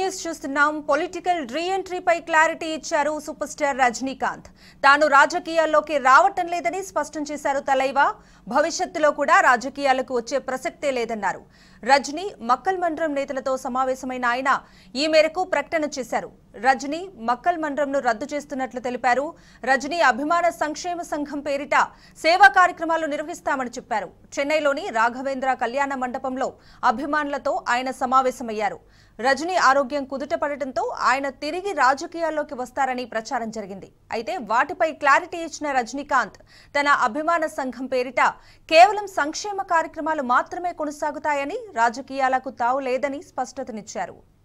news చూస్తున్నాం political రీఎంట్రీపై clarity ఇచ్చారు సూపర్ స్టార్ రజనీకాంత్ తాను రాజకీయాల్లోకి రావటం లేదని స్పష్టం చేశారు తలైవా భవిష్యత్తులో కూడా రాజకీయాలకు వచ్చే ప్రసక్తే లేదన్నారు రజనీ మక్కల్ మండలం నేతలతో సమావేశమైన ఆయన ఈ మేరకు ప్రకటన చేశారు రజనీ మక్కల్ మండలంను రద్దు చేస్తున్నట్లు తెలిపారు రజనీ అభిమాన సంక్షేమ సంఘం పేరిట సేవా కార్యక్రమాలు నిర్వహిస్తామని చెప్పారు చెన్నైలోని రాఘవేంద్ర కళ్యాణ మండపంలో అభిమానులతో ఆయన సమావేశమయ్యారు రజనీ ఆరోగ్యం కుదుటపడటంతో ఆయన తిరిగి రాజకీయాల్లోకి వస్తారని ప్రచారం జరిగింది అయితే వాటిపై క్లారిటీ ఇచ్చిన రజనీకాంత్ తన అభిమాన సంఘం పేరిట కేవలం సంక్షేమ కార్యక్రమాలు మాత్రమే కొనసాగుతాయని రాజకీయాలకు తావు లేదని స్పష్టతనిచ్చారు